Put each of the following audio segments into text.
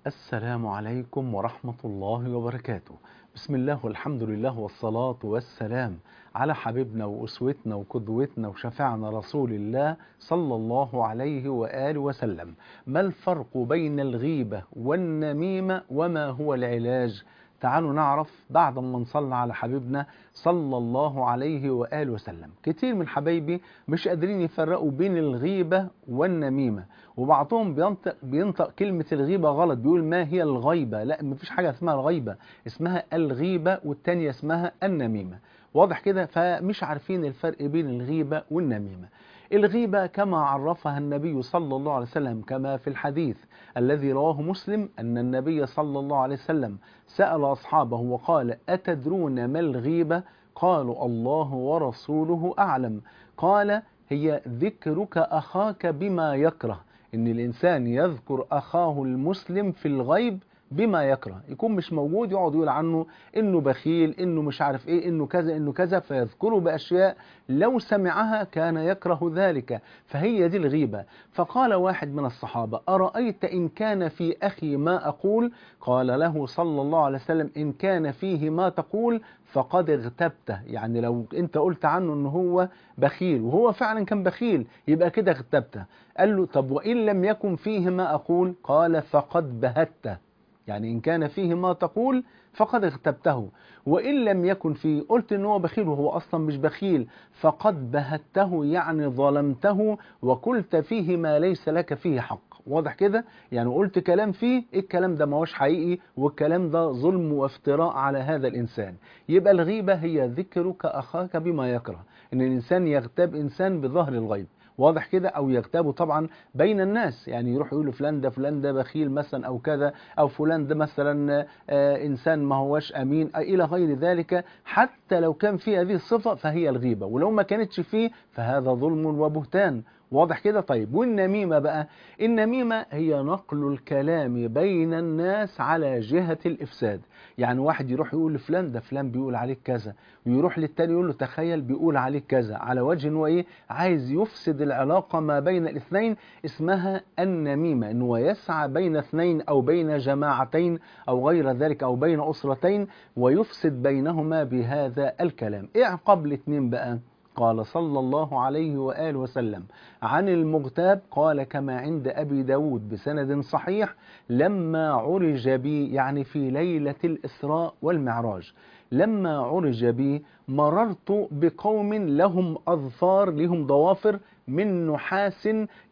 السلام عليكم ورحمة الله وبركاته بسم الله والحمد لله والصلاة والسلام على حبيبنا وأسوتنا وقدوتنا وشفعنا رسول الله صلى الله عليه وآله وسلم ما الفرق بين الغيبة والنميمة وما هو العلاج تعالوا نعرف بعد ما نصلي على حبيبنا صلى الله عليه وآله وسلم كتير من حبايبي مش قادرين يفرقوا بين الغيبة والنميمة وبعضهم بينطق, بينطق كلمة الغيبة غلط بيقول ما هي الغيبة لا مفيش حاجة اسمها الغيبة اسمها الغيبة والتانية اسمها النميمة واضح كده فمش عارفين الفرق بين الغيبة والنميمة الغيبة كما عرفها النبي صلى الله عليه وسلم كما في الحديث الذي رواه مسلم أن النبي صلى الله عليه وسلم سأل أصحابه وقال أتدرون ما الغيبة قالوا الله ورسوله أعلم قال هي ذكرك أخاك بما يكره إن الإنسان يذكر أخاه المسلم في الغيب بما يكره يكون مش موجود يقعد يقول عنه انه بخيل انه مش عارف ايه انه كذا انه كذا فيذكره باشياء لو سمعها كان يكره ذلك فهي دي الغيبة فقال واحد من الصحابة أرأيت إن كان في أخي ما أقول قال له صلى الله عليه وسلم إن كان فيه ما تقول فقد اغتبته يعني لو انت قلت عنه ان هو بخيل وهو فعلا كان بخيل يبقى كده اغتبته قال له طب وإن لم يكن فيه ما أقول قال فقد بهته يعني إن كان فيه ما تقول فقد اغتبته وإن لم يكن فيه قلت إن هو بخيل وهو أصلا مش بخيل فقد بهته يعني ظلمته وقلت فيه ما ليس لك فيه حق واضح كده يعني قلت كلام فيه الكلام ده ما هوش حقيقي والكلام ده ظلم وافتراء على هذا الإنسان يبقى الغيبة هي ذكرك أخاك بما يكره إن الإنسان يغتاب إنسان بظهر الغيب واضح كده او يغتابوا طبعا بين الناس يعني يروح يقولوا فلان ده فلان ده بخيل مثلا او كذا او فلان ده مثلا آه انسان ما هوش امين الى غير ذلك حتى لو كان فيه هذه الصفه فهي الغيبه ولو ما كانتش فيه فهذا ظلم وبهتان واضح كده طيب والنميمة بقى النميمة هي نقل الكلام بين الناس على جهة الإفساد يعني واحد يروح يقول لفلان ده فلان بيقول عليك كذا ويروح للتاني يقول له تخيل بيقول عليك كذا على وجه انه ايه عايز يفسد العلاقة ما بين الاثنين اسمها النميمة انه يسعى بين اثنين او بين جماعتين او غير ذلك او بين اسرتين ويفسد بينهما بهذا الكلام ايه عقاب الاثنين بقى قال صلى الله عليه وآله وسلم عن المغتاب قال كما عند أبي داود بسند صحيح لما عرج بي يعني في ليلة الإسراء والمعراج لما عرج بي مررت بقوم لهم أظفار لهم ضوافر من نحاس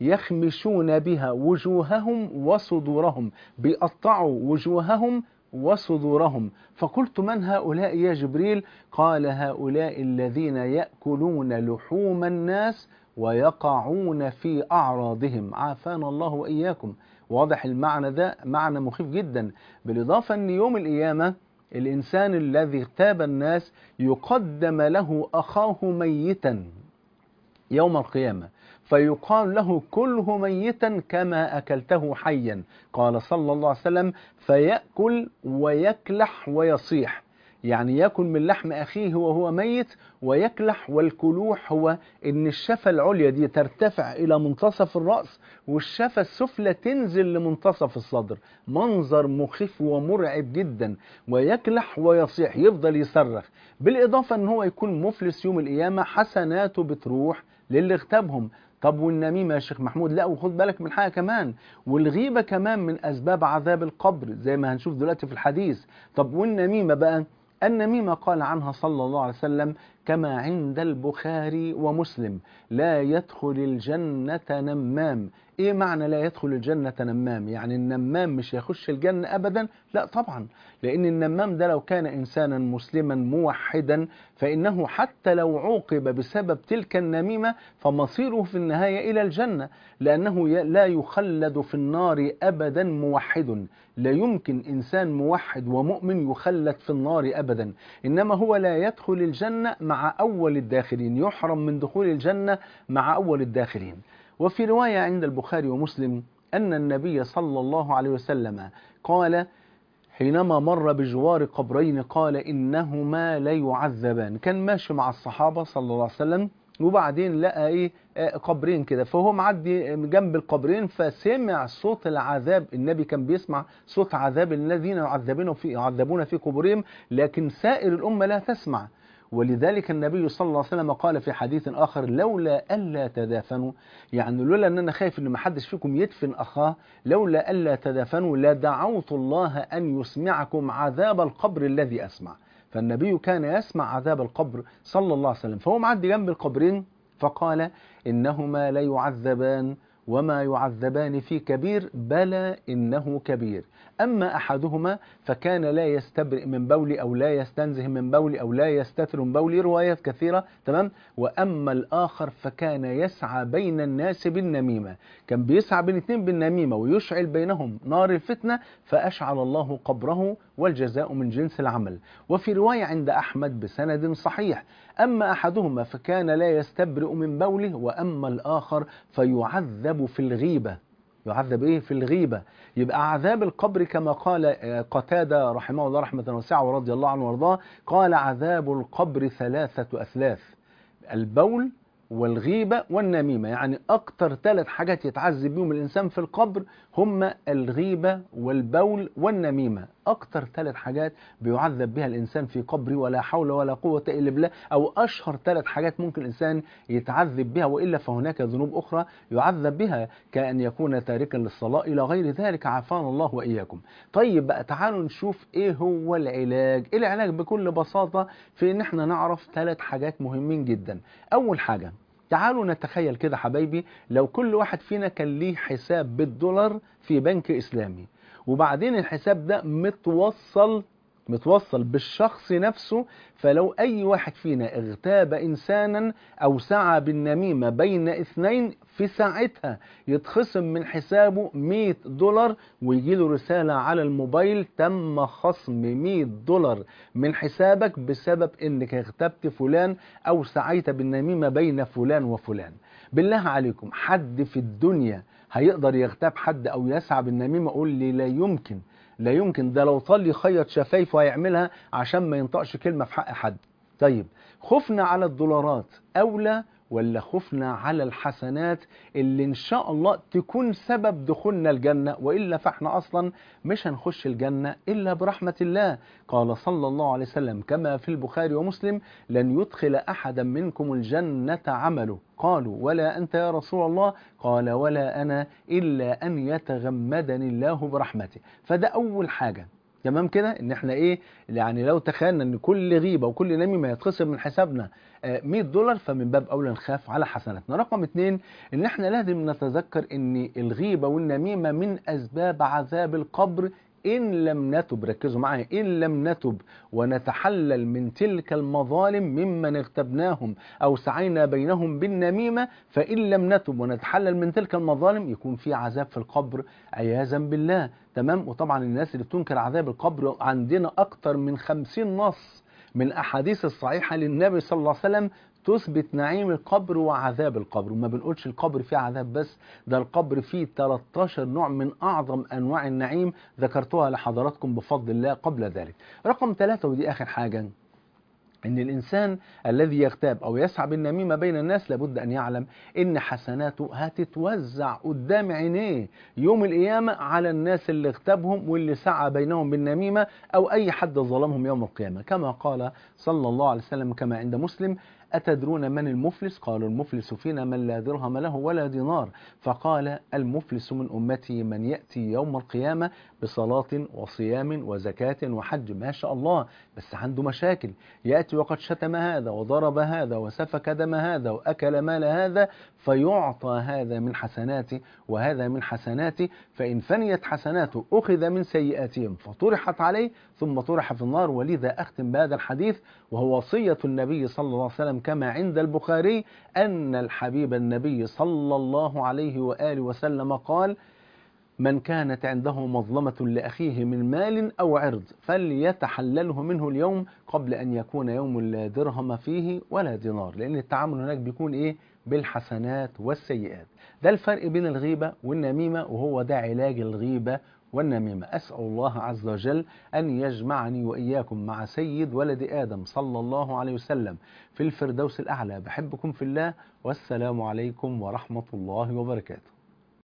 يخمشون بها وجوههم وصدورهم بيقطعوا وجوههم وصدورهم فقلت من هؤلاء يا جبريل قال هؤلاء الذين يأكلون لحوم الناس ويقعون في أعراضهم عافانا الله وإياكم واضح المعنى ده معنى مخيف جدا بالإضافة أن يوم القيامة الإنسان الذي اغتاب الناس يقدم له أخاه ميتا يوم القيامة فيقال له كله ميتا كما أكلته حيا قال صلى الله عليه وسلم فيأكل ويكلح ويصيح يعني يأكل من لحم أخيه وهو ميت ويكلح والكلوح هو إن الشفة العليا دي ترتفع إلى منتصف الرأس والشفة السفلى تنزل لمنتصف الصدر منظر مخيف ومرعب جدا ويكلح ويصيح يفضل يصرخ بالإضافة أن هو يكون مفلس يوم القيامة حسناته بتروح للي اغتابهم طب والنميمة يا شيخ محمود لا وخد بالك من حاجة كمان والغيبة كمان من أسباب عذاب القبر زي ما هنشوف دلوقتي في الحديث طب والنميمة بقى النميمة قال عنها صلى الله عليه وسلم كما عند البخاري ومسلم لا يدخل الجنة نمام ايه معنى لا يدخل الجنة نمام يعني النمام مش يخش الجنة ابدا لا طبعا لان النمام ده لو كان انسانا مسلما موحدا فانه حتى لو عوقب بسبب تلك النميمة فمصيره في النهاية الى الجنة لانه لا يخلد في النار ابدا موحد لا يمكن انسان موحد ومؤمن يخلد في النار ابدا انما هو لا يدخل الجنة مع اول الداخلين يحرم من دخول الجنة مع اول الداخلين وفي رواية عند البخاري ومسلم أن النبي صلى الله عليه وسلم قال حينما مر بجوار قبرين قال إنهما لا يعذبان كان ماشي مع الصحابة صلى الله عليه وسلم وبعدين لقى ايه آه، قبرين كده فهو معدي جنب القبرين فسمع صوت العذاب النبي كان بيسمع صوت عذاب الذين يعذبون في يعذبون في قبورهم لكن سائر الامه لا تسمع ولذلك النبي صلى الله عليه وسلم قال في حديث آخر لولا ألا تدافنوا يعني لولا أن أنا خايف أن محدش فيكم يدفن أخاه لولا ألا تدافنوا لدعوت الله أن يسمعكم عذاب القبر الذي أسمع فالنبي كان يسمع عذاب القبر صلى الله عليه وسلم فهو معدي جنب القبرين فقال إنهما لا يعذبان وما يعذبان في كبير بلى إنه كبير أما أحدهما فكان لا يستبرئ من بول أو لا يستنزه من بول أو لا يستتر من بول روايات كثيرة تمام وأما الآخر فكان يسعى بين الناس بالنميمة كان بيسعى بين اثنين بالنميمة ويشعل بينهم نار الفتنة فأشعل الله قبره والجزاء من جنس العمل وفي رواية عند أحمد بسند صحيح أما أحدهما فكان لا يستبرئ من بوله وأما الآخر فيعذب في الغيبة يعذب ايه في الغيبة يبقى عذاب القبر كما قال آه، قتادة رحمه الله رحمة واسعة ورضي الله عنه وارضاه قال عذاب القبر ثلاثة أثلاث البول والغيبة والنميمة يعني أكتر ثلاث حاجات يتعذب بيهم الإنسان في القبر هم الغيبة والبول والنميمة أكتر ثلاث حاجات بيعذب بها الإنسان في قبره ولا حول ولا قوة إلا بالله أو أشهر ثلاث حاجات ممكن الإنسان يتعذب بها وإلا فهناك ذنوب أخرى يعذب بها كأن يكون تاركا للصلاة إلى غير ذلك عافانا الله وإياكم طيب بقى تعالوا نشوف إيه هو العلاج إيه العلاج بكل بساطة في إن إحنا نعرف ثلاث حاجات مهمين جدا أول حاجة تعالوا نتخيل كده حبايبي لو كل واحد فينا كان ليه حساب بالدولار في بنك إسلامي وبعدين الحساب ده متوصل متوصل بالشخص نفسه فلو أي واحد فينا اغتاب إنسانا أو سعى بالنميمة بين اثنين في ساعتها يتخصم من حسابه 100 دولار ويجي له رسالة على الموبايل تم خصم 100 دولار من حسابك بسبب انك اغتبت فلان او سعيت بالنميمة بين فلان وفلان بالله عليكم حد في الدنيا هيقدر يغتاب حد او يسعى بالنميمة قول لي لا يمكن لا يمكن ده لو طال يخيط شفايفه هيعملها عشان ما ينطقش كلمة في حق حد طيب خفنا على الدولارات أولى ولا خفنا على الحسنات اللي إن شاء الله تكون سبب دخولنا الجنة وإلا فإحنا أصلا مش هنخش الجنة إلا برحمة الله قال صلى الله عليه وسلم كما في البخاري ومسلم لن يدخل أحدا منكم الجنة عمله قالوا ولا أنت يا رسول الله قال ولا أنا إلا أن يتغمدني الله برحمته فده أول حاجة تمام كده ان احنا ايه يعني لو تخيلنا ان كل غيبه وكل نميمه يتخصم من حسابنا آه، 100 دولار فمن باب اولى نخاف على حسناتنا رقم اتنين ان احنا لازم نتذكر ان الغيبه والنميمه من اسباب عذاب القبر إن لم نتب ركزوا معايا إن لم نتب ونتحلل من تلك المظالم ممن اغتبناهم أو سعينا بينهم بالنميمة فإن لم نتب ونتحلل من تلك المظالم يكون في عذاب في القبر عياذا بالله تمام وطبعا الناس اللي بتنكر عذاب القبر عندنا أكتر من خمسين نص من أحاديث الصحيحة للنبي صلى الله عليه وسلم تثبت نعيم القبر وعذاب القبر وما بنقولش القبر فيه عذاب بس ده القبر فيه 13 نوع من أعظم أنواع النعيم ذكرتها لحضراتكم بفضل الله قبل ذلك رقم ثلاثة ودي آخر حاجة ان الانسان الذي يغتاب او يسعى بالنميمه بين الناس لابد ان يعلم ان حسناته هتتوزع قدام عينيه يوم القيامه على الناس اللي اغتابهم واللي سعى بينهم بالنميمه او اي حد ظلمهم يوم القيامه كما قال صلى الله عليه وسلم كما عند مسلم أتدرون من المفلس؟ قالوا المفلس فينا من لا درهم له ولا دينار فقال المفلس من أمتي من يأتي يوم القيامة بصلاة وصيام وزكاة وحج ما شاء الله بس عنده مشاكل يأتي وقد شتم هذا وضرب هذا وسفك دم هذا وأكل مال هذا فيعطى هذا من حسناته وهذا من حسناته فإن فنيت حسناته أخذ من سيئاتهم فطرحت عليه ثم طرح في النار ولذا أختم بهذا الحديث وهو وصية النبي صلى الله عليه وسلم كما عند البخاري أن الحبيب النبي صلى الله عليه وآله وسلم قال من كانت عنده مظلمة لأخيه من مال أو عرض فليتحلله منه اليوم قبل أن يكون يوم لا درهم فيه ولا دينار لأن التعامل هناك بيكون إيه بالحسنات والسيئات ده الفرق بين الغيبة والنميمة وهو ده علاج الغيبة والنميمة أسأل الله عز وجل أن يجمعني وإياكم مع سيد ولد آدم صلى الله عليه وسلم في الفردوس الأعلى بحبكم في الله والسلام عليكم ورحمة الله وبركاته